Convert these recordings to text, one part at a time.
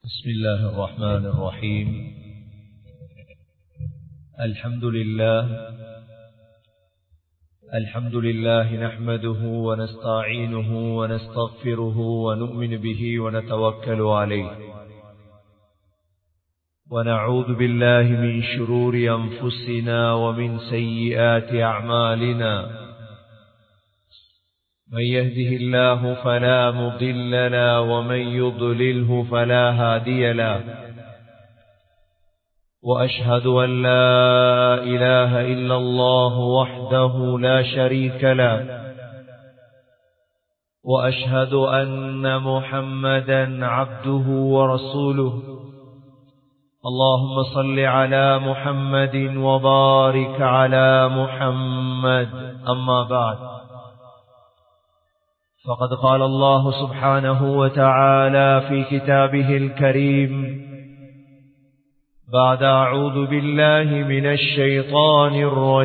بسم الله الرحمن الرحيم الحمد لله الحمد لله نحمده ونستعينه ونستغفره ونؤمن به ونتوكل عليه ونعوذ بالله من شرور أنفسنا ومن سيئات أعمالنا من يهده الله فلا مضل له ومن يضلله فلا هادي له وأشهد أن لا إله إلا الله وحده لا شريك له وأشهد أن محمدا عبده ورسوله اللهم صل على محمد وبارك على محمد أما بعد فقد قال الله سبحانه وتعالى في كتابه الكريم بعد أعوذ بالله من الشيطان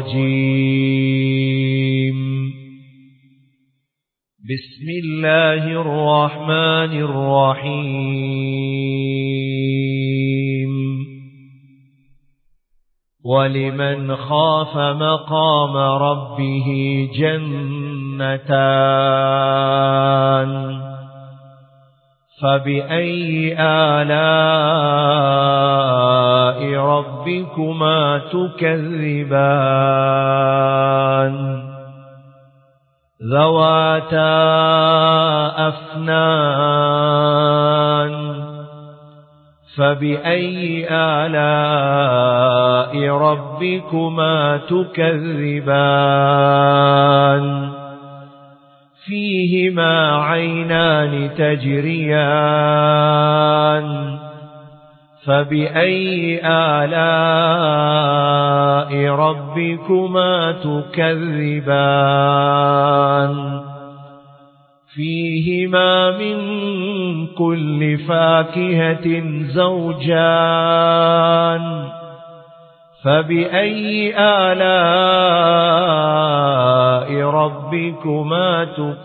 الرجيم بسم الله الرحمن الرحيم ولمن خاف مقام ربه جنتان فبأي آلاء ربكما تكذبان ذواتا أفنان فبأي آلاء ربكما تكذبان فيهما عينان تجريان فبأي آلاء ربكما تكذبان فيهما من كل فاكهة زوجان فبأي آلاء ربكما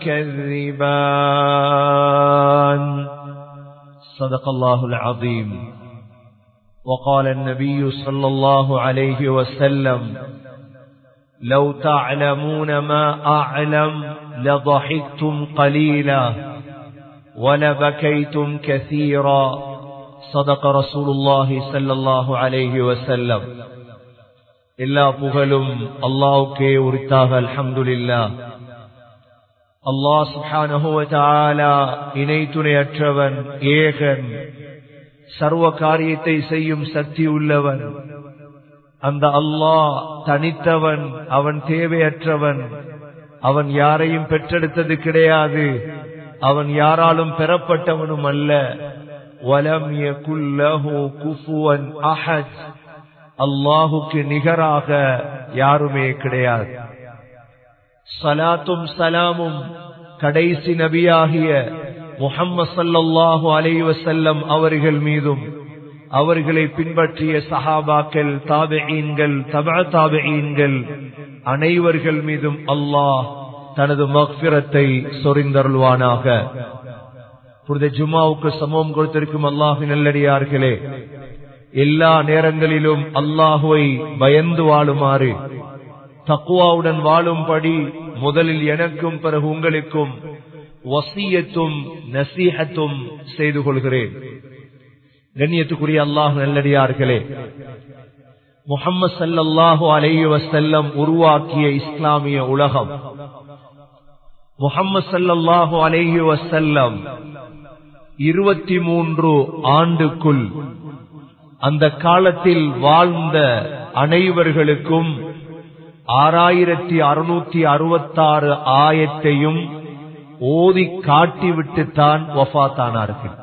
تكذبان صدق الله العظيم وقال النبي صلى الله عليه وسلم لو تعلمون ما أعلم لضحكتم قليلا ولبكيتم كثيرا صدق رسول الله صلى الله عليه وسلم எல்லா புகழும் அல்லாவுக்கே உரித்தாக அல்ஹம்துலில்லா அல்லாஹ் சுஹானஹுவ இணை துணையற்றவன் ஏகன் சர்வ காரியத்தை செய்யும் சக்தி உள்ளவன் அந்த அல்லாஹ் தனித்தவன் அவன் தேவையற்றவன் அவன் யாரையும் பெற்றெடுத்தது கிடையாது அவன் யாராலும் பெறப்பட்டவனும் அல்ல வலம் யகுல்லஹு குஃபுவன் அஹத் அல்லாஹுக்கு நிகராக யாருமே கிடையாது சலாத்தும் சலாமும் கடைசி நபியாகிய முஹம்மது சல்லல்லாஹு அலை வசல்லம் அவர்கள் மீதும் அவர்களை பின்பற்றிய சஹாபாக்கள் தாபெயீன்கள் தபா தாபெயீன்கள் அனைவர்கள் மீதும் அல்லாஹ் தனது மக்பிரத்தை சொரிந்தருள்வானாக புனித ஜுமாவுக்கு சமூகம் கொடுத்திருக்கும் அல்லாஹின் நல்லடியார்களே எல்லா நேரங்களிலும் அல்லாஹுவை பயந்து வாழுமாறு தக்குவாவுடன் வாழும்படி முதலில் எனக்கும் பிறகு உங்களுக்கும் வசியத்தும் நசீகத்தும் செய்து கொள்கிறேன் கண்ணியத்துக்குரிய அல்லாஹ் நல்லடியார்களே முகம்மது சல்லாஹூ அலைஹி வசல்லம் உருவாக்கிய இஸ்லாமிய உலகம் முகம்மது சல்லாஹூ அலைஹி வசல்லம் இருபத்தி மூன்று ஆண்டுக்குள் அந்த காலத்தில் வாழ்ந்த அனைவர்களுக்கும் ஆறாயிரத்தி அறுநூத்தி அறுபத்தாறு ஆயத்தையும் ஓதி காட்டிவிட்டுத்தான் வஃத்தானார்கள்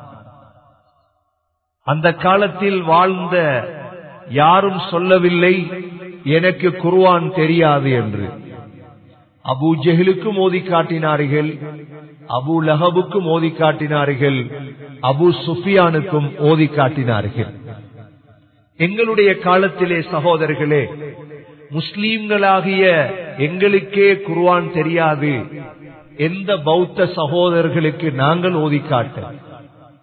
அந்த காலத்தில் வாழ்ந்த யாரும் சொல்லவில்லை எனக்கு குர்வான் தெரியாது என்று அபு ஜெஹிலுக்கும் ஓதி காட்டினார்கள் அபு லஹபுக்கும் ஓதி காட்டினார்கள் அபு சுஃபியானுக்கும் ஓதி காட்டினார்கள் எங்களுடைய காலத்திலே சகோதரர்களே முஸ்லீம்களாகிய எங்களுக்கே குர்வான் தெரியாது எந்த பௌத்த சகோதரர்களுக்கு நாங்கள் ஓதி காட்ட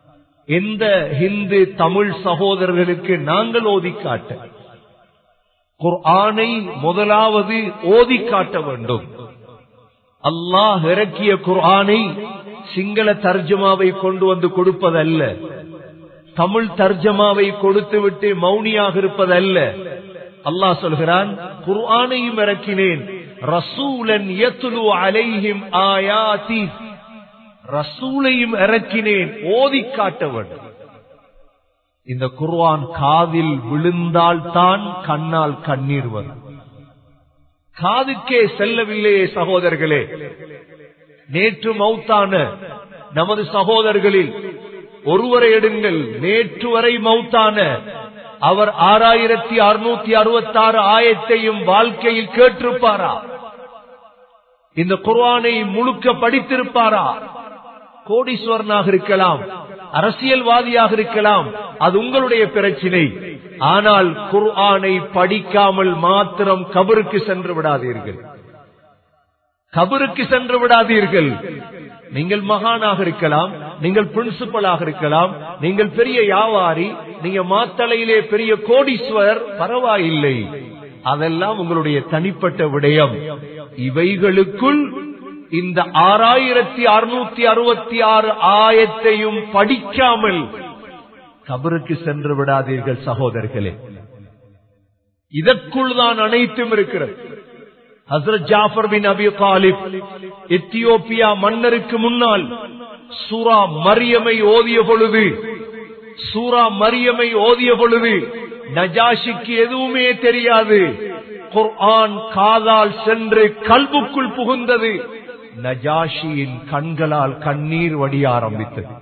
எந்த ஹிந்து தமிழ் சகோதரர்களுக்கு நாங்கள் ஓதி காட்ட குர்ஆனை முதலாவது ஓதி காட்ட வேண்டும் அல்லாஹ் இறக்கிய குர்ஆனை சிங்கள தர்ஜமாவை கொண்டு வந்து கொடுப்பதல்ல தமிழ் தர்ஜமாவை கொடுத்து விட்டு மௌனியாக இருப்பதல்ல அல்லாஹ் சொல்கிறான் குர்ஆனையும் இறக்கினேன் ரசூலன் யத்லு அலைஹிம் ஆயாதி ரசூலையும் இறக்கினேன் ஓதி காட்ட வேண்டும் இந்த குர்ஆன் காதில் விழுந்தால்தான் கண்ணால் கண்ணீர் வரும் காதுக்கே செல்லவில்லையே சகோதரர்களே நேற்று மௌத்தான நமது சகோதரர்களில் ஒருவரை எடுங்கள் நேற்று வரை மௌத்தான அவர் ஆறாயிரத்தி அறுநூத்தி அறுபத்தி ஆறு ஆயத்தையும் வாழ்க்கையில் கேட்டிருப்பாரா இந்த குர்ஆனை முழுக்க படித்திருப்பாரா கோடீஸ்வரனாக இருக்கலாம் அரசியல்வாதியாக இருக்கலாம் அது உங்களுடைய பிரச்சினை ஆனால் குர்ஆனை படிக்காமல் மாத்திரம் கபருக்கு சென்று விடாதீர்கள் கபருக்கு சென்று விடாதீர்கள் நீங்கள் மகானாக இருக்கலாம் நீங்கள் பிரின்சிபலாக இருக்கலாம் நீங்கள் பெரிய வியாபாரி நீங்க மாத்தளையிலே பெரிய கோடீஸ்வரர் பரவாயில்லை அதெல்லாம் உங்களுடைய தனிப்பட்ட விடயம் இவைகளுக்குள் இந்த ஆறாயிரத்தி அறுநூத்தி அறுபத்தி ஆறு ஆயத்தையும் படிக்காமல் கபருக்கு சென்று விடாதீர்கள் சகோதரர்களே இதற்குள் தான் அனைத்தும் இருக்கிறது ஹசரத் ஜாஃபர் பின் அபி தாலிப் எத்தியோப்பியா மன்னருக்கு முன்னால் சூரா மரியமை ஓதிய பொழுது சூரா மரியமை ஓதிய பொழுது நஜாஷிக்கு எதுவுமே தெரியாது குர்ஆன் காதால் சென்று கல்புக்குள் புகுந்தது நஜாஷியின் கண்களால் கண்ணீர் வடிய ஆரம்பித்தது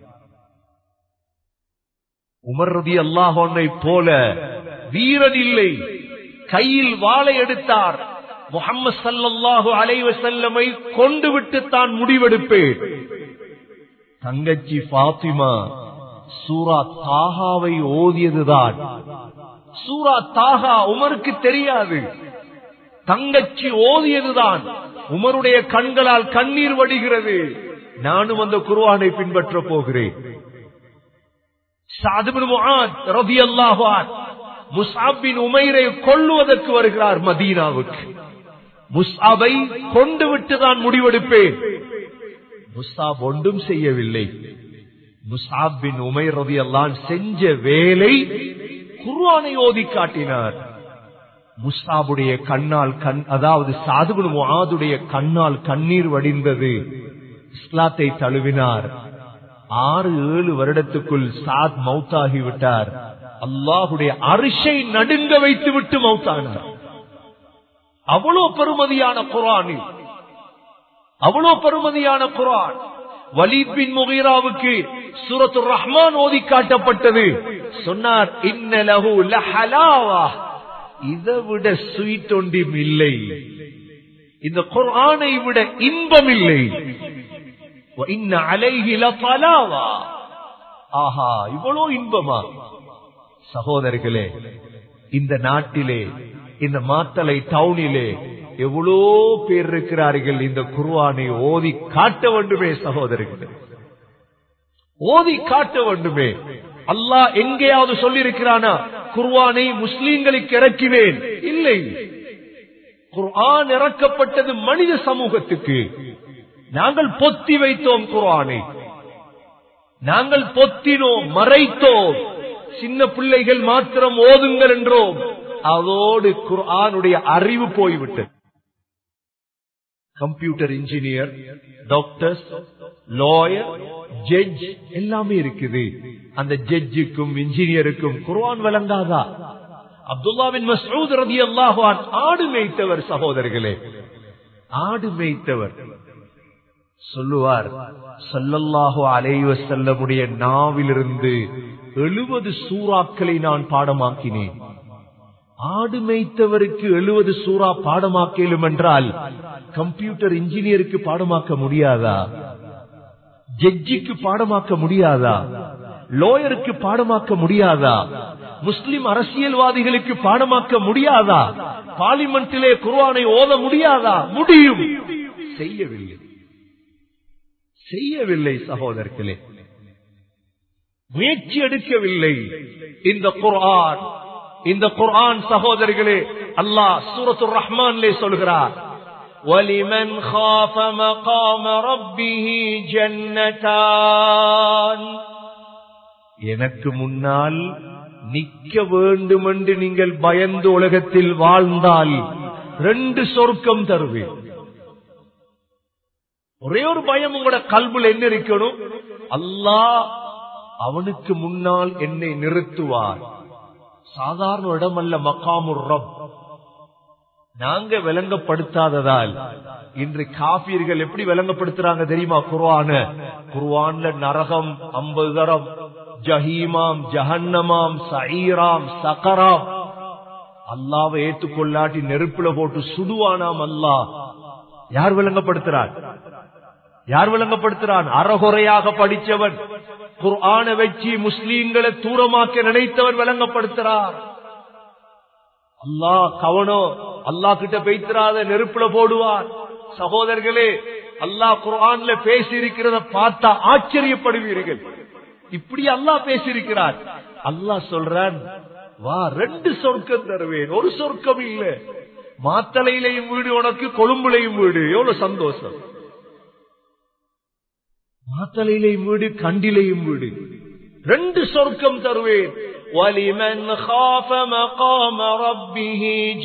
உமர்ரதி அல்லாஹோனை போல வீரன் இல்லை கையில் வாளை எடுத்தார் முகம்மது சல்லல்லாஹு அலைவ செல்லமை கொண்டு விட்டு தான் முடிவெடுப்பேன் தங்கச்சி பாத்திமா சூரா தாகாவை ஓதியதுதான் சூரா தாகா உமருக்கு தெரியாது தங்கச்சி ஓதியதுதான் உமருடைய கண்களால் கண்ணீர் வடிகிறது நானும் அந்த குருவானை பின்பற்ற போகிறேன் முசாபின் உமைரை கொள்ளுவதற்கு வருகிறார் மதீனாவுக்கு முசாபை கொண்டு விட்டுதான் முடிவெடுப்பேன் முசாப் ஒன்றும் செய்யவில்லை முசாபின் உமை ரவி எல்லாம் செஞ்ச வேலை குர்வானை ஓதி காட்டினார் முஸ்தாபுடைய கண்ணால் கண் அதாவது சாதுபுன் முஆதுடைய கண்ணால் கண்ணீர் வடிந்தது இஸ்லாத்தை தழுவினார் ஆறு ஏழு வருடத்துக்குள் சாத் மௌத்தாகி விட்டார் அல்லாஹுடைய அரிசை நடுங்க வைத்து விட்டு மௌத்தானார் அவ்வளோ பெருமதியான குரானில் அவ்வளோ பெருமதியான குரான் வலீத் பின் முகீராவுக்கு சூரத்து ரஹ்மான் ஓதி காட்டப்பட்டது சொன்னார் இன்னலஹு லஹலாவா இதை விட ஸ்வீட் ஒன்றும் இல்லை இந்த குர்ஆனை விட இன்பம் இல்லை இன்ன அலைஹி லஃபலாவா ஆஹா இவ்வளோ இன்பமா சகோதரர்களே இந்த நாட்டிலே இந்த மாத்தலை டவுனிலே எவ்வளோ பேர் இருக்கிறார்கள் இந்த குர்ஆனை ஓதி காட்ட வேண்டுமே சகோதரர்களே ஓதி காட்ட வேண்டுமே அல்லாஹ் எங்கேயாவது சொல்லியிருக்கிறானா குர்ஆனை முஸ்லீம்களுக்கு இறக்கினேன் இல்லை குர்ஆன் இறக்கப்பட்டது மனித சமூகத்துக்கு நாங்கள் பொத்தி வைத்தோம் குர்ஆனை நாங்கள் பொத்தினோம் மறைத்தோம் சின்ன பிள்ளைகள் மாத்திரம் ஓதுங்கள் என்றோம் அதோடு குர்ஆனுடைய அறிவு போய்விட்டது computer engineer doctors lawyer judge எல்லாமே இருக்குது அந்த ஜட்ஜுக்கும் இன்ஜினியருக்கும் குர்ஆன் விளங்காதா அப்துல்லாவின் மசூத் ரதி அல்லாஹான் ஆடு மேய்த்தவர் சகோதரர்களே ஆடு மேய்த்தவர் சொல்லுவார் சல்லல்லாஹு அலைவ செல்லமுடைய நாவிலிருந்து எழுபது சூறாக்களை நான் பாடமாக்கினேன் ஆடு மேய்த்தவருக்கு எழுபது சூறா பாடமாக்கலும் என்றால் கம்ப்யூட்டர் இன்ஜினியருக்கு பாடமாக்க முடியாதா ஜட்ஜிக்கு பாடமாக்க முடியாதா லோயருக்கு பாடமாக்க முடியாதா முஸ்லிம் அரசியல்வாதிகளுக்கு பாடமாக்க முடியாதா பார்லிமெண்டிலே குர்ஆனை ஓத முடியாதா முடியும் செய்யவில்லை செய்யவில்லை சகோதரர்களே முயற்சி எடுக்கவில்லை இந்த குர்ஆன் இந்த குர்ஆன் சகோதரிகளே அல்லாஹ் சூரத்துர் ரஹ்மான்லே சொல்கிறார் وَلِمَنْ خَافَ مَقَامَ رَبِّهِ جَنَّتَانِ எனக்கு முன்னால் நிக்க வேண்டும் என்று நீங்கள் பயந்து உலகத்தில் வாழ்ந்தால் ரெண்டு சொர்க்கம் தருவேன் ஒரே ஒரு பயம் உங்களோட கல்வில என்ன இருக்கணும் அல்லாஹ் அவனுக்கு முன்னால் என்னை நிறுத்துவார் சாதாரண இடமல்ல மக்காமுர் ரப் நாங்க விளங்கப்படுத்தாததால் இன்று காபீர்கள் எப்படி விளங்கப்படுத்துறாங்க தெரியுமா குர்ஆன குர்ஆன்ல நரகம் ஐம்பது தரம் ஜஹீமாம் ஜஹன்னமாம் சஈராம் சகராம் அல்லாவை ஏற்றுக்கொள்ளாட்டி நெருப்புல போட்டு சுடுவானாம் அல்லாஹ் யார் விளங்கப்படுத்துறார் யார் விளங்கப்படுத்துறான் அறகுறையாக படிச்சவன் குர்ஆன வச்சு முஸ்லீம்களை தூரமாக்க நினைத்தவன் விளங்கப்படுத்துறார் அல்லாஹ் கவனம் அல்லாஹ் கிட்ட பெய்த்திராத நெருப்புல போடுவார் சகோதரர்களே அல்லாஹ் குர்ஆன்ல பேசி இருக்கிறத பார்த்தா ஆச்சரியப்படுவீர்கள் இப்படி அல்லாஹ் பேசியிருக்கிறார் அல்லாஹ் சொல்றான் வா ரெண்டு சொர்க்கம் தருவேன் ஒரு சொர்க்கம் இல்ல மாத்தலையிலையும் வீடு உனக்கு கொழும்புலையும் வீடு எவ்வளவு சந்தோஷம் மாத்தலையிலையும் வீடு கண்டிலையும் வீடு ரெண்டு சொர்க்கம் தருவேன் وَلِمَنْ خَافَ مَقَامَ رَبِّهِ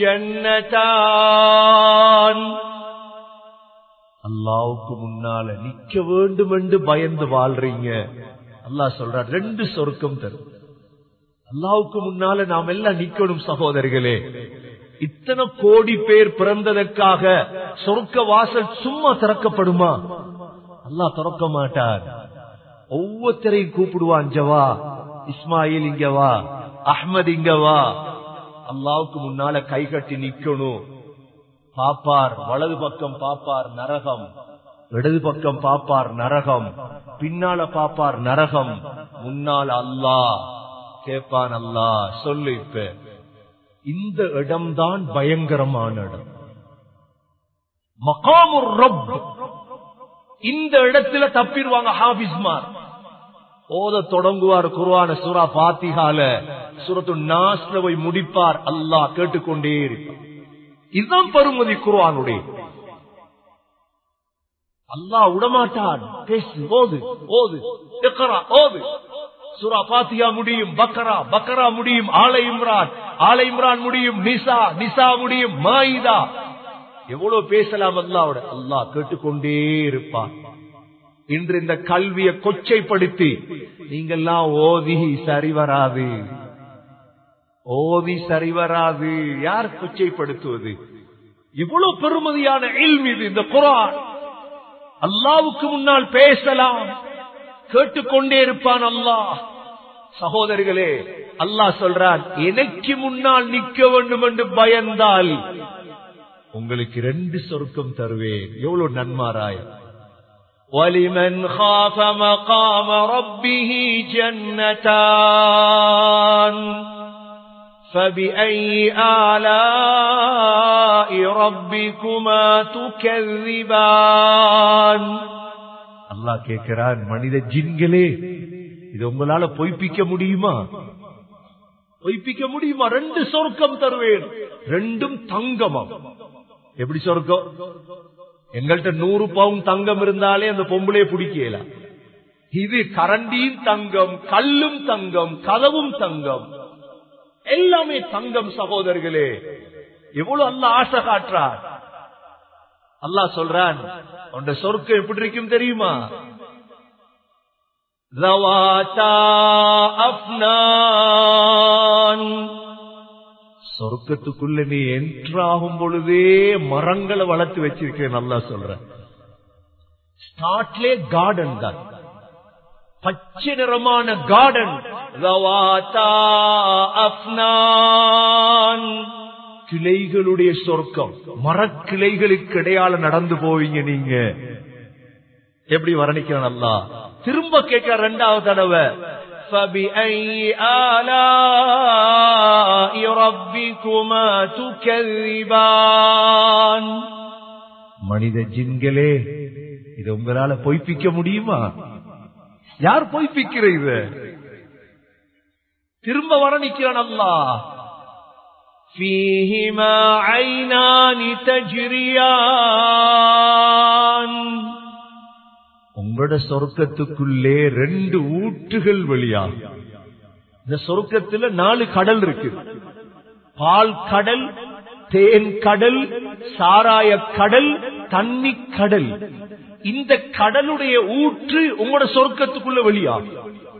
جَنَّتَانِ அல்லாவுக்கு முன்னால நிக்க வேண்டும் என்று பயந்து வாழ்றீங்க அல்லாஹ் சொல்றார் ரெண்டு சொர்க்கம் தரும் அல்லாவுக்கு முன்னால நாம் எல்லாம் நிக்கணும் சகோதரிகளே இத்தனை கோடி பேர் பிறந்ததற்காக சொர்க்க வாசல் சும்மா திறக்கப்படுமா அல்லாஹ் திறக்க மாட்டார் ஒவ்வொருத்தரையும் கூப்பிடுவான் ஜவா இஸ்மாயில் இங்க வா அஹ்மத் இங்க வா அல்லாவுக்கு முன்னால கை கட்டி நிக்கணும் பாப்பார் வலது பக்கம் பாப்பார் நரகம் இடது பக்கம் பாப்பார் நரகம் பின்னால பாப்பார் நரகம் முன்னால் அல்லாஹ் கேப்பான் அல்லாஹ் சொல்லு இப்ப இந்த இடம்தான் பயங்கரமான இடம் மகாமுர் ரப் இந்த இடத்துல தப்பிடுவாங்க ஹாபிஸ்மார் ஓத தொடங்குவார் குருவான சூரா பாத்திகால சுரத்து நாஸ்ல போய் முடிப்பார் அல்லாஹ் கேட்டுக்கொண்டே இருப்பார் இதுதான் பருமதி குருவானுடைய அல்லாஹ் விடமாட்டான் பேசு ஓது ஓது இக்ரா, ஓது சூரா பாத்தியா முடியும் பக்கரா பக்கரா முடியும் ஆலை இம்ரான் ஆலை இம்ரான் முடியும் நிசா நிசா முடியும் மாயிதா எவ்வளவு பேசலாம் அல்லாவோட அல்லாஹ் கேட்டுக்கொண்டே இருப்பான் இன்று இந்த கல்வியை கொச்சைப்படுத்தி நீங்கெல்லாம் ஓதி சரி வராது ஓதி சரி வராது யார் கொச்சைப்படுத்துவது இவ்வளவு பெருமதியான இல்மி இது இந்த குரான் அல்லாவுக்கு முன்னால் பேசலாம் கேட்டுக்கொண்டே இருப்பான் அல்லாஹ் சகோதரிகளே அல்லாஹ் சொல்றான் எனக்கு முன்னால் நிக்க வேண்டும் என்று பயந்தால் உங்களுக்கு ரெண்டு சொர்க்கம் தருவேன் எவ்வளவு நன்மாராயம் وَلِمَنْ خَافَ مَقَامَ رَبِّهِ جَنَّتَانِ فَبِأَيِّ آلَاءِ رَبِّكُمَا تُكَذِّبَانِ அல்லாஹ் கேட்கிறான் மனித ஜின்களே இது உங்களால பொய்ப்பிக்க முடியுமா பொய்ப்பிக்க முடியுமா ரெண்டு சொர்க்கம் தருவேன் ரெண்டும் தங்கமம் எப்படி சொர்க்கம் எங்கள்கிட்ட நூறு பவுன் தங்கம் இருந்தாலே அந்த பொம்பளைய பிடிக்கல இது கரண்டியும் தங்கம் கல்லும் தங்கம் கதவும் தங்கம் எல்லாமே தங்கம் சகோதரர்களே எவ்வளவு அல்ல ஆசை காட்டுறார் அல்லாஹ் சொல்றான் உண்ட சொர்க்கம் எப்படி இருக்கும் தெரியுமா ذواتا அஃப்னான் சொர்க்கத்துக்குள்ள நீ என்ட்ராகும் பொழுதே மரங்களை வளர்த்து வச்சிருக்கேன் நல்லா சொல்ற ஸ்டார்ட்லே கார்டன் தான் பச்சை நிறமான கார்டன் கிளைகளுடைய சொர்க்கம் மரக்கிளைகளுக்கு இடையால நடந்து போவீங்க நீங்க எப்படி வர்ணிக்கிறான் அல்லா திரும்ப கேட்க ரெண்டாவது தடவை فبأي آلاء ربكما تكذبان மனித ஜின்களே இது உங்களால பொய்ப்பிக்க முடியுமா யார் பொய்ப்பிக்கிற இது திரும்ப வர நிக்கிறான் அல்லாஹ் فيهما عينان تجريان உங்களோட சொர்க்கத்துக்குள்ளே ரெண்டு ஊற்றுகள் வெளியாகும் இந்த சொர்க்கத்துல நாலு கடல் இருக்கு பால் கடல் தேன் கடல் சாராய கடல் தண்ணி கடல் இந்த கடலுடைய ஊற்று உங்களோட சொர்க்கத்துக்குள்ள வெளியாகும்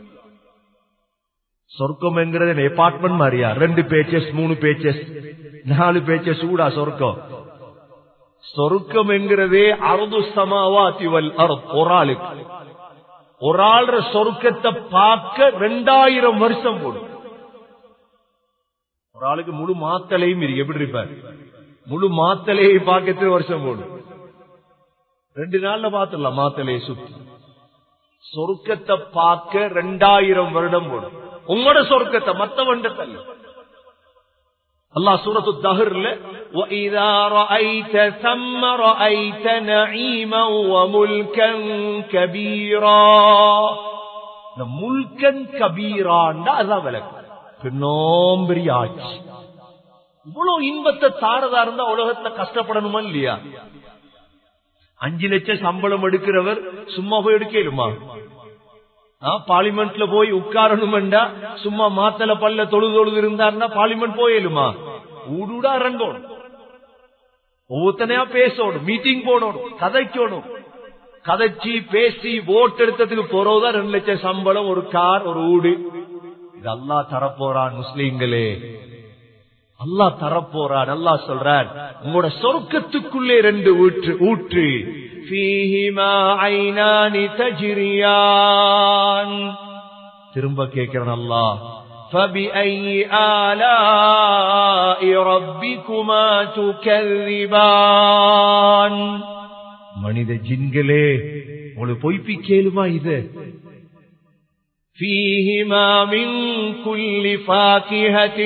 சொர்க்கம் என்கிறது அபார்ட்மெண்ட் மாதிரியா ரெண்டு பேச்சஸ் மூணு பேச்சஸ் நாலு பேச்சஸ் ஊடா சொர்க்கம் சொர்க்கம் என்கிறதே அறுது சமாவாத்திவல் ஒரு ஆளுக்கு ஒரு ஆள்ற சொர்க்கத்தை பார்க்க ரெண்டாயிரம் வருஷம் போடும் ஒரு ஆளுக்கு முழு மாத்தலையும் இருக்கு எப்படி இருப்பார் முழு மாத்தலையை பார்க்க எத்தனை வருஷம் போடும் ரெண்டு நாள்ல பாத்துடலாம் மாத்தலையை சுத்தி சொர்க்கத்தை பார்க்க ரெண்டாயிரம் வருடம் போடும் உங்களோட சொர்க்கத்தை மத்த வண்டத்தல்ல அல்லாஹ் சூரத்து தஹர்ல وَإِذَا رَأَيْتَ ثَمَّ رَأَيْتَ نَعِيمًا وَمُلْكًا كَبِيرًا இந்த முல்கன் கபீராண்டா அதான் விளக்கு பின்னோம்பெரிய ஆட்சி இவ்வளவு இன்பத்தை தாரதா இருந்தா உலகத்துல கஷ்டப்படணுமா இல்லையா அஞ்சு லட்சம் சம்பளம் எடுக்கிறவர் சும்மா போய் எடுக்கலுமா பார்லிமெண்ட்ல போய் உட்காரணும்டா சும்மா மாத்தல பல்ல தொழு தொழுது இருந்தாருன்னா பார்லிமெண்ட் போயலுமா ஊடுடா இறங்கணும் ஒவ்வொருத்தனையா பேசணும் மீட்டிங் போடணும் கதைக்கணும் கதைச்சி பேசி ஓட்டு எடுத்ததுக்கு போறதுதான் ரெண்டு லட்சம் சம்பளம் ஒரு கார் ஒரு ஊடு இது அல்லா தரப்போறான் முஸ்லீம்களே அல்லா தரப்போறான் அல்லா சொல்றான் உங்களோட சொர்க்கத்துக்குள்ளே ரெண்டு ஊற்று ஊற்று فيهما عينان تجريان திரும்ப கேட்கிறேன் அல்லாஹ் فبأي آلاء ربكما تكذبان மனித ஜின்களே உங்களுக்கு பொய்ப்பிக்கேலுமா இது فيهما من كل فاكهة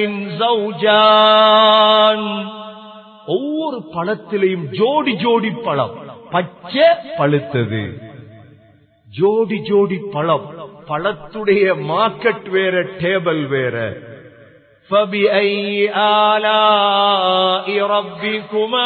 زوجان ஒவ்வொரு பழத்திலையும் ஜோடி ஜோடி பழம் பச்சை பழுத்தது ஜோடி ஜோடி பழம் பழத்துடைய மார்க்கெட் வேற டேபிள் வேற فبأي آلاء ربكما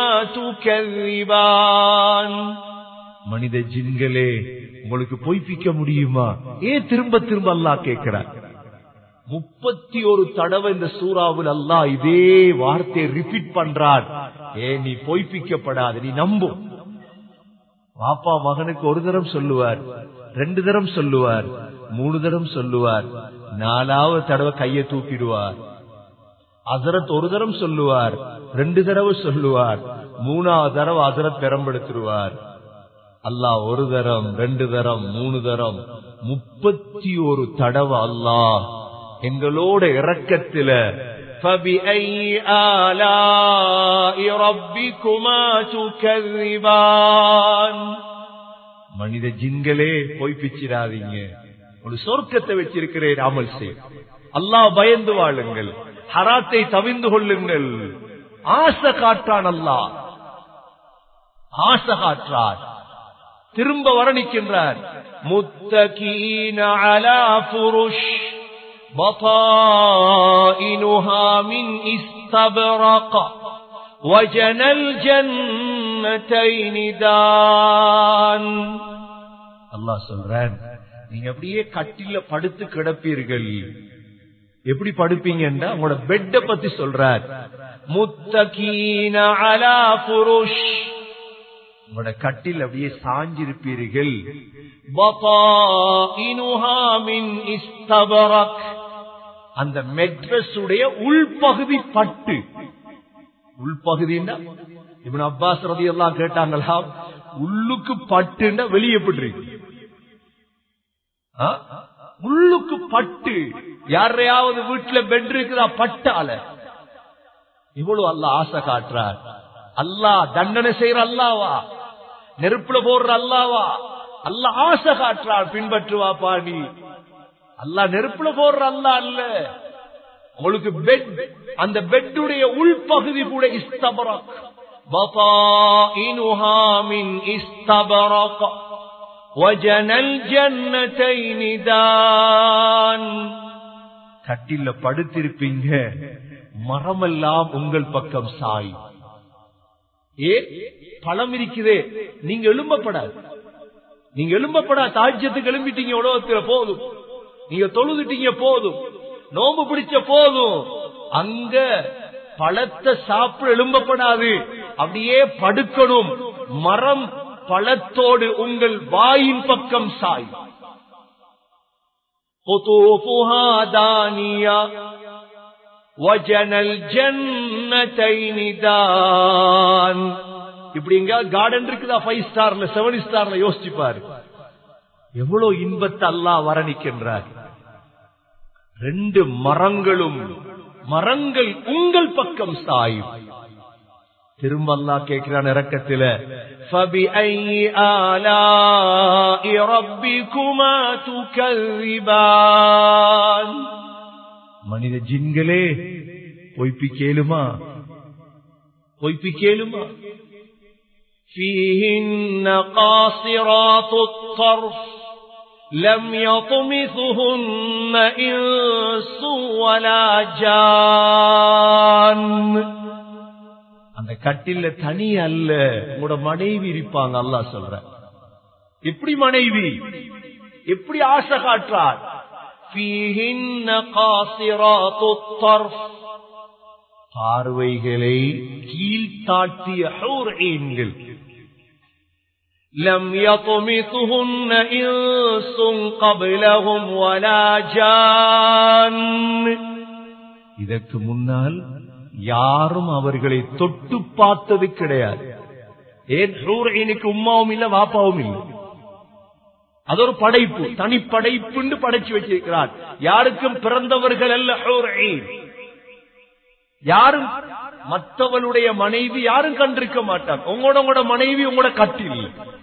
تكذبان மனித ஜின்களே உங்களுக்கு பொய்ப்பிக்க முடியுமா ஏன் திரும்ப திரும்ப அல்லாஹ் கேட்கிறார் முப்பத்தி ஒரு தடவை இந்த சூறாவில் அல்லாஹ் இதே வார்த்தையை ரிப்பீட் பண்றான் ஏ நீ பொய்ப்பிக்கப்படாது நீ நம்பும் பாப்பா மகனுக்கு ஒரு தரம் சொல்லுவார் ரெண்டு தரம் சொல்லுவார் மூணு தரம் சொல்லுவார் நாலாவது தடவை கையை தூக்கிடுவார் அசரத் ஒரு தரம் சொல்லுவார் ரெண்டு தடவை சொல்லுவார் மூணாவது தடவை அசரத் பெரம்பெடுத்துருவார் அல்லாஹ் ஒரு தரம் ரெண்டு தரம் மூணு தரம் முப்பத்தி ஒரு தடவை அல்லாஹ் எங்களோட இறக்கத்தில فبأي آلاء ربكما تكذبان மனித ஜின்களே போய் பிச்சிடாதீங்க ஒரு சொர்க்கத்தை வச்சிருக்கிறேன் அமல் செய் அல்லாஹ் பயந்து வாழுங்கள் ஹராத்தை தவிந்து கொள்ளுங்கள் ஆசை காற்றான் அல்லாஹ் ஆசை காற்றான் திரும்ப வரணிக்கின்றார் முத்தகீன அலா புருஷ் بطائنها من استبرق وجنى الجنتين دان அல்லாஹ் சொல்றான் நீங்க அப்படியே கட்டில படுத்து கிடப்பீர்கள் எப்படி படுப்பீங்கன்னா உங்களோட பெட்ட பத்தி சொல்றார் முத்தகீன அலா புருஷ் உங்களோட கட்டில் அப்படியே சாஞ்சிருப்பீர்கள் பதாயினுஹா மின் இஸ்தபரக் அந்த மெட்ரஸ் உடைய உள்பகுதி பட்டு உள்பகுதின்னா இவன் அப்பாஸ் ரதி எல்லாம் கேட்டாங்களா உள்ளுக்கு பட்டுன்னா வெளியே பட்டுருக்கு உள்ளுக்கு பட்டு யாரையாவது வீட்டுல பெட் இருக்குதா பட்டால இவ்வளவு அல்ல ஆசை காட்டுறார் அல்லா தண்டனை செய்யற அல்லாவா நெருப்புல போடுற அல்லாவா அல்ல ஆசை காட்டுறார் பின்பற்றுவா பாடி அல்லா நெருப்புல போடுற அல்லா அல்ல உங்களுக்கு பெட் அந்த பெட்டுடைய உள்பகுதி கூட இஸ்தபரக் بطائنها من استبرق وجنى الجنتين دان கட்டில படுத்திருப்பீங்க மரமெல்லாம் உங்கள் பக்கம் சாய் ஏ பழம் இருக்குதே நீங்க எழும்பப்படாது நீங்க எழும்பப்படா தாஜ்யத்துக்கு எழும்பிட்டீங்க உலகத்துல போதும் நீங்க தொழுதுட்டீங்க போதும் நோம்பு பிடிச்ச போதும் அங்க பழத்தை சாப்பிட எழும்பப்படாது அப்படியே படுக்கணும் மரம் பழத்தோடு உங்கள் வாயின் பக்கம் சாய் قطوفها دانية وجنى الجنتين دان இப்படி எங்க கார்டன் இருக்குதா ஃபைவ் ஸ்டார்ல செவன் ஸ்டார்ல யோசிச்சுப்பாரு எவ்வளவு இன்பத்தை அல்லா வரணிக்கின்றார் ரெண்டு மரங்களும் மரங்கள் உங்கள் பக்கம் சாயும் திரும்ப அல்லா கேட்கிறான் இறக்கத்தில فَبِأَيِّ آلَاءِ رَبِّكُمَا تُكَذِّبَانِ மனித ஜின்களே பொய்ப்பி கேளுமா பொய்ப்பி கேளுமா فيهن قاصرات الطرف لم يطمثهن إنس ولا جان அந்த கட்டில தனி அல்ல உங்களோட மனைவி இருப்பாங்க அல்லா சொல்ற எப்படி மனைவி எப்படி ஆசை காட்டுறார் فيهن قاصرات الطرف பார்வைகளை கீழ்த்தாட்டிய ஹூர்ஈன்கள் لم يطمثهن إنس قبلهم ولا جان இதற்கு முன்னால் யாரும் அவர்களை தொட்டு பார்த்தது கிடையாது ஏன் ஹூர்ஈனுக்கு உமாவும் இல்ல வாப்பாவும் இல்லை அது ஒரு படைப்பு தனி படைப்புன்னு படைச்சு வச்சிருக்கிறார் யாருக்கும் பிறந்தவர்கள் அல்ல ஹூர்ஈன் யாரும் மற்றவனுடைய மனைவி யாரும் கண்டிருக்க மாட்டாங்க உங்களோட உங்களோட மனைவி உங்களோட கட்டில்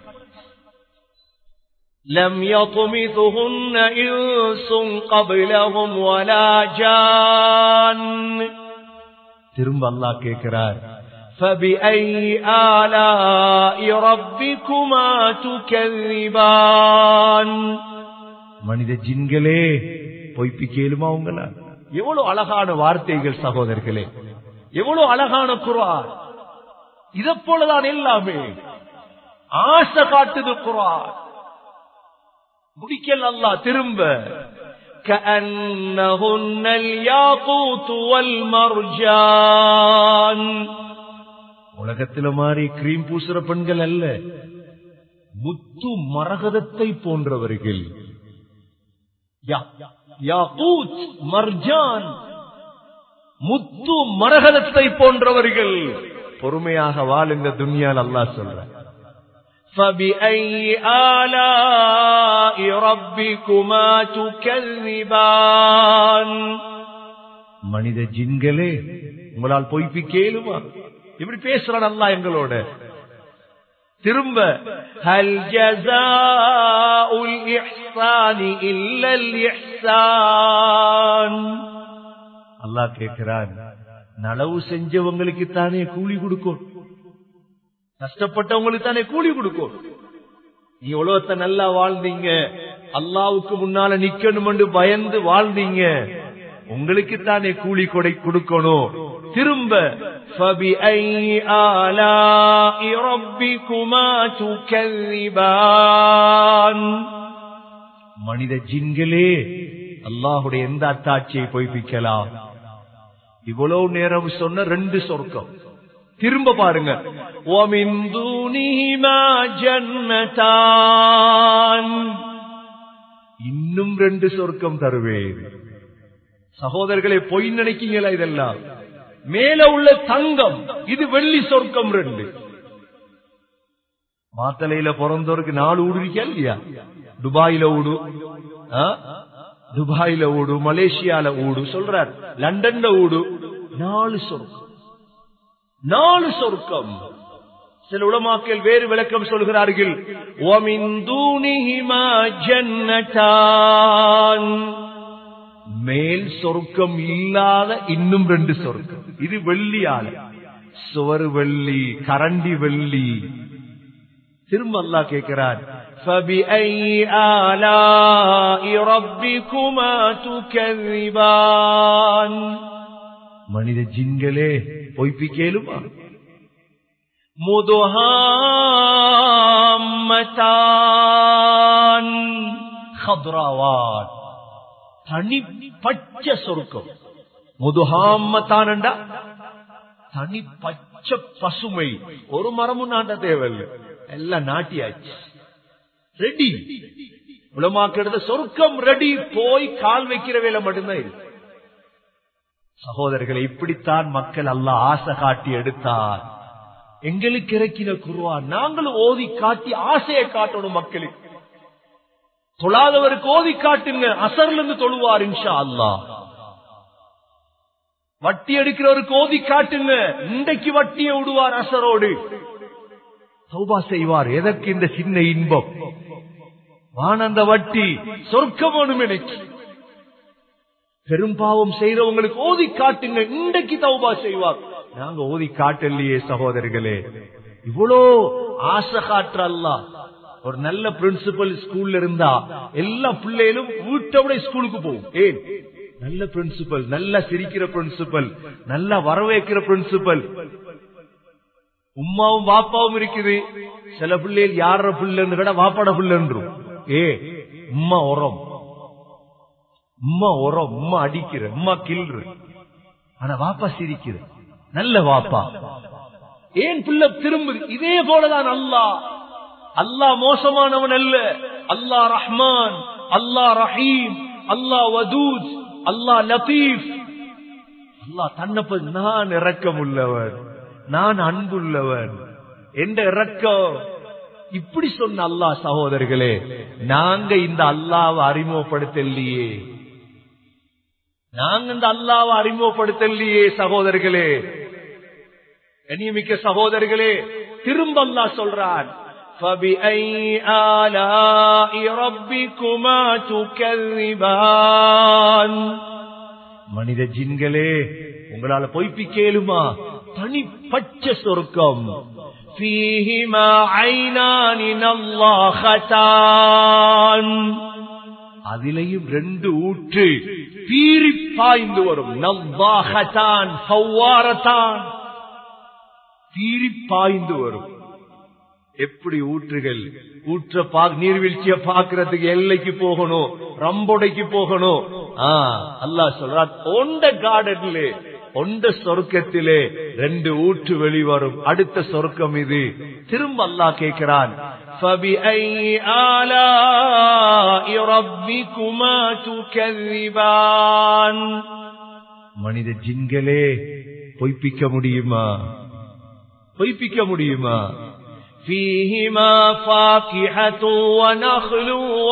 لم يطمثهن إنس قبلهم ولا جان திரும்ப அல்லாஹ் கேட்கிறார் فبأي آلاء ربكما تكذبان மனித ஜின்களே பொய்ப்பி கேளுமா உங்களா எவ்வளவு அழகான வார்த்தைகள் சகோதரர்களே எவ்வளவு அழகான குரான் இதை போலதான் எல்லாமே ஆசை காட்டுது குரான் முடிக்கல் அல்லா திரும்ப كأنهن الياقوت والمرجان உலகத்தில மாதிரி கிரீம் பூசுற பெண்கள் அல்ல முத்து மரகதத்தை போன்றவர்கள் யாகூத் மர்ஜான் முத்து மரகதத்தை போன்றவர்கள் பொறுமையாக வாழுங்க துன்யால் அல்லாஹ் சொல்ற فبأي آلاء ربكما تكذبان மனித ஜின்களே உங்களால் பொய்ப்பி கேளுமா இப்படி பேசுறான் அல்லா எங்களோட திரும்ப ஹல் ஜஸாஉல் இஹ்சானி இல்லல் இஹ்சான் அல்லாஹ் கேட்கிறான் நலவு செஞ்சவங்களுக்கு தானே கூலி கொடுக்கும் கஷ்டப்பட்டவங்களுக்கு தானே கூலி கொடுக்கும் நீ உலகத்தை நல்லா வாழ்ந்தீங்க அல்லாவுக்கு முன்னால நிக்கணும் என்று பயந்து வாழ்ந்தீங்க உங்களுக்கு தானே கூலி கொடை கொடுக்கணும் திரும்ப فبأي آلاء ربكما تكذبان மனித ஜின்களே அல்லாஹுடைய எந்த அத்தாட்சியை பொய்ப்பிக்கலாம் இவ்வளவு நேரம் சொன்ன ரெண்டு சொர்க்கம் திரும்ப பாருங்க وَمِن دُونِهِمَا جَنَّتَانِ இன்னும் ரெண்டு சொர்க்கம் தருவேன் சகோதரர்களை பொய் நினைக்கீங்களா இதெல்லாம் மேல உள்ள தங்கம் இது வெள்ளி சொர்க்கம் ரெண்டு மாத்தலையில பிறந்தவருக்கு நாலு ஊடு இருக்கா இல்லையா துபாயில ஊடு ஆ? துபாயில ஊடு மலேசியால ஊடு சொல்றார் லண்டன்ல ஊடு நாலு சொர்க்கம் நாலு சொர்க்கம் சில உலமாக்கள் வேறு விளக்கம் சொல்கிறார்கள் وَمِن دُونِهِمَا جَنَّتَانِ மேல் சொர்க்கம் இல்லாத இன்னும் ரெண்டு சொர்க்கம் இது வெள்ளியால சுவர் வெள்ளி கரண்டி வெள்ளி திரும்ப அல்லாஹ் கேட்கிறார் فبأي آلاء ربكما تكذبان மனித ஜின்களே பொய்ப்பிக்கேலுமா முதுஹாமத்தான் ஹத்ராவான் தனி பச்சை சொருக்கம் முதுஹாமத்தானண்டா தனி பச்சை பசுமை ஒரு மரமும் நாட்ட தேவையில்லை எல்லாம் நாட்டியாச்சு ரெடி உலமாக்கிறது சொருக்கம் ரெடி போய் கால் வைக்கிற வேலை மட்டும்தான் இருக்கு சகோதரர்களை இப்படித்தான் மக்கள் அல்ல ஆசை காட்டி எடுத்தார் எங்களுக்கு இறக்கின குருவா நாங்களும் ஓதி காட்டி ஆசையை காட்டணும் மக்களுக்கு தொழாதவருக்கு ஓதி காட்டுங்க அசர்ல இருந்து தொழுவார் இன்ஷா அல்லா வட்டி எடுக்கிறவருக்கு ஓதி காட்டுங்க இன்றைக்கு வட்டியை விடுவார் அசரோடு சௌபா செய்வார் எதற்கு இந்த சின்ன இன்பம் வானந்த வட்டி சொர்க்கம் வேணும் எனக்கு பெரும்பாவம் செய்யறவங்களுக்கு ஓதி காட்டுங்க இன்றைக்கு தௌபா செய்வார் நாங்க ஓதி காட்டலையே சகோதரர்களே இவ்வளோ ஆசை காட்டுறல்ல ஒரு நல்ல பிரின்சிபல் ஸ்கூல்ல இருந்தா எல்லா பிள்ளைகளும் வீட்டை விட ஸ்கூலுக்கு போகும் ஏன் நல்ல பிரின்சிபல் நல்ல சிரிக்கிற பிரின்சிபல் நல்லா வரவேற்கிற பிரின்சிபல் உமாவும் வாப்பாவும் இருக்குது சில பிள்ளைகள் யார பிள்ளைன்னு கூட வாப்பாட பிள்ளைன்றும் ஏ உம்மா உரம் உம்மா உரம் உம்மா அடிக்கிற உம்மா கில்று ஆனா வாப்பா சிரிக்கிற நல்ல வாப்பா ஏன் பிள்ளை திரும்புது இதே போலதான் அல்லா அல்லாஹ் மோசமானவன் அல்ல அல்லாஹ் ரஹ்மான் அல்லாஹ் ரஹீம் அல்லாஹ் வதூத் அல்லாஹ் லத்தீப் அல்லாஹ் தன்னப்ப நான் இறக்கம் உள்ளவன் நான் அன்புள்ளவன் என்ற இறக்கம் இப்படி சொன்ன அல்லாஹ் சகோதரர்களே நாங்க இந்த அல்லாவை அறிமுகப்படுத்தலையே நாங்க இந்த அல்லாவை அறிமுகப்படுத்தலையே சகோதரர்களே கண்ணியமிக்க சகோதரர்களே திரும்ப அல்லா சொல்றான் فبأي آلاء ربكما تكذبان மனித ஜின்களே உங்களால பொய்ப்பிக்கேலுமா தனி பச்சை சொர்க்கம் فيهما عينان نضاختان அதிலையும் ரெண்டு ஊற்று பீறி பாய்ந்து வரும் நவ்வாகத்தான் சவ்வாரத்தான் பீறி பாய்ந்து வரும் எப்படி ஊற்றுகள் ஊற்ற பா நீர்வீழ்ச்சிய பாக்குறதுக்கு எல்லைக்கு போகணும் ரம்பொடைக்கு போகணும் அல்லா சொல்றா ஒண்ட கார்டன்ல ஒண்ட சொர்க்கத்திலே ரெண்டு ஊற்று வெளிவரும் அடுத்த சொர்க்கம் இது திரும்ப அல்லா கேட்கிறான் فبأي آلاء ربكما تكذبان மனித ஜின்களே பொய்ப்பிக்க முடியுமா பொய்ப்பிக்க முடியுமா فيهما فاكهة ونخل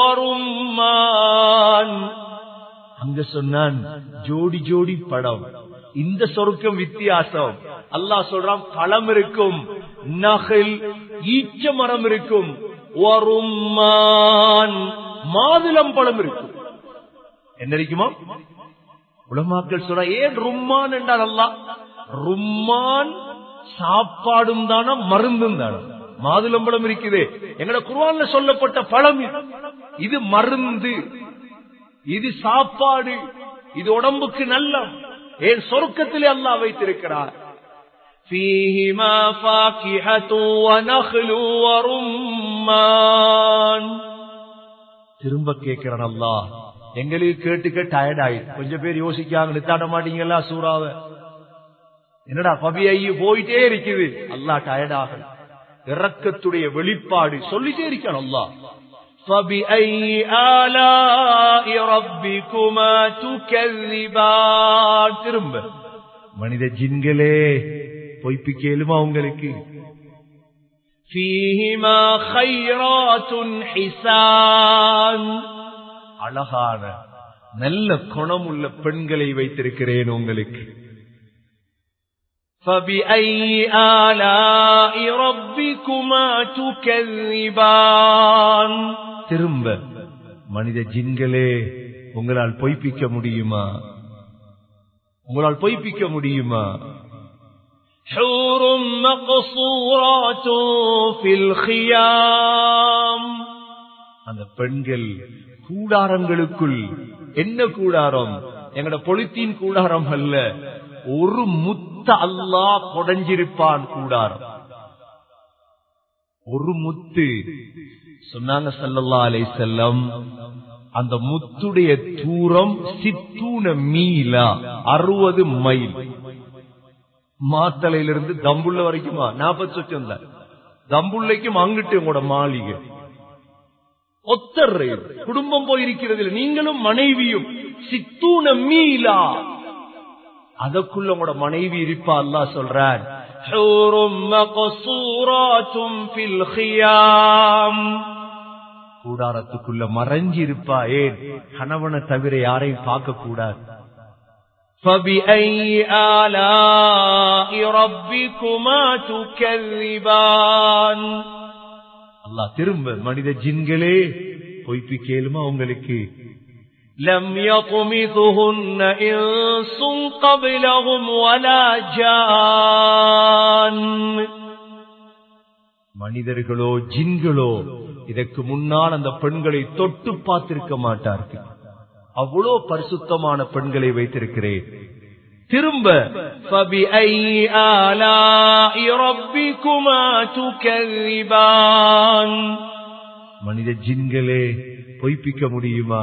ورمان அங்க சொன்னான் ஜோடி ஜோடி படம் இந்த சொர்க்கம் வித்தியாசம் அல்லாஹ் சொல்றான் பழம் இருக்கும் நகல் ஈச்ச மரம் இருக்கும் வருமான் மாதுளம் பழம் இருக்கும் என்ன இருக்குமா உலமாக்கள் சொல்ற ஏன் ரும்மான் என்றால் அல்லா ரும்மான் சாப்பாடும் தானா மருந்தும் தானா மாதுளம்பழம் இருக்குது எங்கட குருவான்ல சொல்லப்பட்ட பழம் இது இது மருந்து இது சாப்பாடு இது உடம்புக்கு நல்ல ஏன் சொர்க்கத்திலே அல்லா வைத்திருக்கிறார் فيهما فاكهة ونخل ورمان திரும்ப கேட்கிறான் அல்லா எங்களுக்கு கேட்டுக்க டயர்ட் ஆயிடுச்சு கொஞ்சம் பேர் யோசிக்காங்க நித்தாட மாட்டீங்களா சூறாவ என்னடா பபி ஐயு போயிட்டே இருக்குது அல்லா டயர்ட் ஆகல இறக்கத்துடைய வெளிப்பாடு சொல்லிட்டே இருக்கான் அல்லா فبأي آلاء ربكما تكذبان திரும்ப மனித ஜின்களே பொய்ப்பிக்கலுமா உங்களுக்கு فيهما خيرات حسان அழகான நல்ல குணமுள்ள பெண்களை வைத்திருக்கிறேன் உங்களுக்கு فبأي آلاء ربكما تكذبان திரும்ப மனித ஜின்களே உங்களால் பொய்ப்பிக்க முடியுமா உங்களால் பொய்ப்பிக்க முடியுமா حور مقصورات في الخيام அந்த பெண்கள் கூடாரங்களுக்குள் என்ன கூடாரம் எங்கட பொலித்தீன் கூடாரம் அல்ல ஒரு முத்த அல்லா கொடைஞ்சிருப்பான் கூடாரம் ஒரு முத்து சொன்னாங்க சல்லல்லா அலை செல்லம் அந்த முத்துடைய தூரம் சித்தூன மீலா அறுபது மைல் மாத்தலையிலிருந்து தம்புள்ள வரைக்குமா நாற்பது சொச்சம் தான் தம்புள்ளைக்கும் அங்கிட்டு உங்களோட மாளிகை ஒத்தர் குடும்பம் போயிருக்கிறது நீங்களும் மனைவியும் சித்தூன மீலா அதற்குள்ள உங்களோட மனைவி இருப்பா அல்லா சொல்றான் கூடாரத்துக்குள்ள மறைஞ்சி இருப்பா ஏன் கணவனை தவிர யாரையும் பார்க்க கூடாது فبأي آلاء ربكما تكذبان அல்லா திரும்ப மனித ஜின்களே பொய்ப்பி கேளுமா உங்களுக்கு لم يطمثهن إنس قبلهم ولا جان மனிதர்களோ ஜின்களோ இதற்கு முன்னால் அந்த பெண்களை தொட்டு பார்த்திருக்க மாட்டார்கள் அவ்வளோ பரிசுத்தமான பெண்களை வைத்திருக்கிறேன் திரும்ப فبأي آلاء ربكما تكذبان மனித ஜின்களே பொய்ப்பிக்க முடியுமா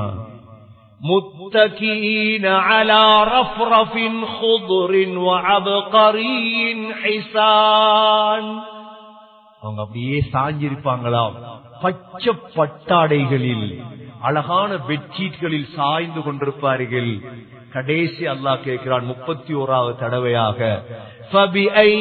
متكئين على رفرف خضر وعبقري حسان அவங்க அப்படியே சாஞ்சிருப்பாங்களாம் பச்சை பட்டாடைகளில் அழகான பெட்ஷீட்களில் சாய்ந்து கொண்டிருப்பார்கள் கடைசி அல்லாஹ் கேட்கிறான் முப்பத்தி ஓராவது தடவையாக فبأي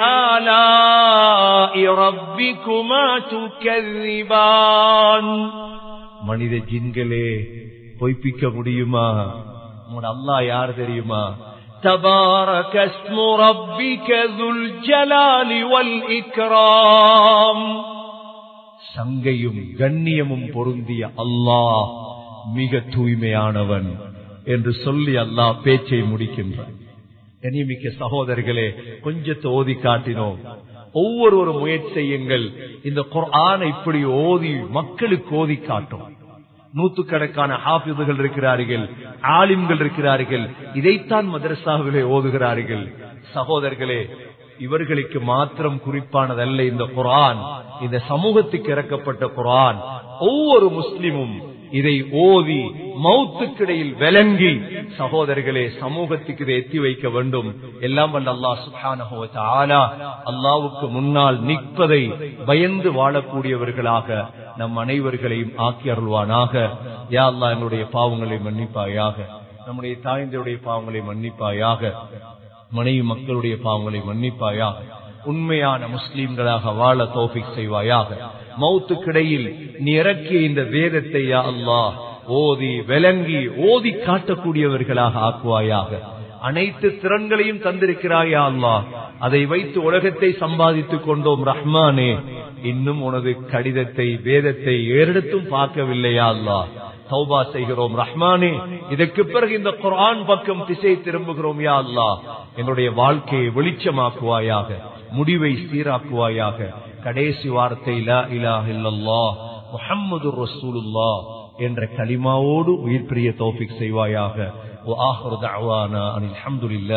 آلاء ربكما تكذبان மனித ஜின்களே பொய்ப்பிக்க முடியுமா உங்களோட அல்லாஹ் யார் தெரியுமா تبارك اسم ربك ذو الجلال والإكرام சங்கையும் கண்ணியமும் பொருந்திய அல்லாஹ் மிக தூய்மையானவன் என்று சொல்லி அல்லாஹ் பேச்சை முடிக்கின்றான் கனிமிக்க சகோதரர்களே கொஞ்சத்தை ஓதி காட்டினோம் ஒவ்வொரு முயற்சி செய்யுங்கள் இந்த குர்ஆனை இப்படி ஓதி மக்களுக்கு ஓதி காட்டும் நூத்துக்கணக்கான ஹாஃபிதுகள் இருக்கிறார்கள் ஆலிம்கள் இருக்கிறார்கள் இதைத்தான் மதரசாவிலே ஓதுகிறார்கள் சகோதரர்களே இவர்களுக்கு மாத்திரம் குறிப்பானதல்ல இந்த குரான் இந்த சமூகத்துக்கு இறக்கப்பட்ட குரான் ஒவ்வொரு முஸ்லிமும் இதை ஓதி மௌத்துக்கிடையில் விளங்கி சகோதரர்களே சமூகத்துக்கு இதை எத்தி வைக்க வேண்டும் எல்லாம் வல்ல அல்லாஹ் சுப்ஹானஹு வ தஆலா அல்லாஹ்வுக்கு முன்னால் நிற்பதை பயந்து வாழக்கூடியவர்களாக நம் அனைவர்களையும் ஆக்கி அருள்வானாக யா அல்லாஹ் எங்களுடைய பாவங்களை மன்னிப்பாயாக நம்முடைய தாய்ந்தருடைய பாவங்களை மன்னிப்பாயாக மனைவி மக்களுடைய பாவங்களை மன்னிப்பாயாக உண்மையான முஸ்லீம்களாக வாழ தோஃபிக் செய்வாயாக மௌத்துக்கிடையில் நீ இறக்கிய இந்த வேதத்தை யா அல்லாஹ் ஓதி விளங்கி ஓதி காட்டக்கூடியவர்களாக ஆக்குவாயாக அனைத்து திறன்களையும் தந்திருக்கிறாயா அல்லாஹ் அதை வைத்து உலகத்தை சம்பாதித்துக் கொண்டோம் ரஹ்மானே இன்னும் உனது கடிதத்தை வேதத்தை ஏறெடுத்தும் பார்க்கவில்லையா அல்லாஹ் தௌபா செய்கிறோம் ரஹ்மானே இதற்கு பிறகு இந்த குர்ஆன் பக்கம் திசை திரும்புகிறோம் யா அல்லாஹ் எங்களுடைய வாழ்க்கையை வெளிச்சமாக்குவாயாக முடிவை சீராக்குவாயாக கடைசி வார்த்தை லா இலாஹ இல்லல்லாஹ் முஹம்மது ரசூலுல்லாஹ் என்ற கலிமாவோடு உயிர் பிரிய தௌஃபிக் செய்வாயாக وآخر دعوانا أن الحمد لله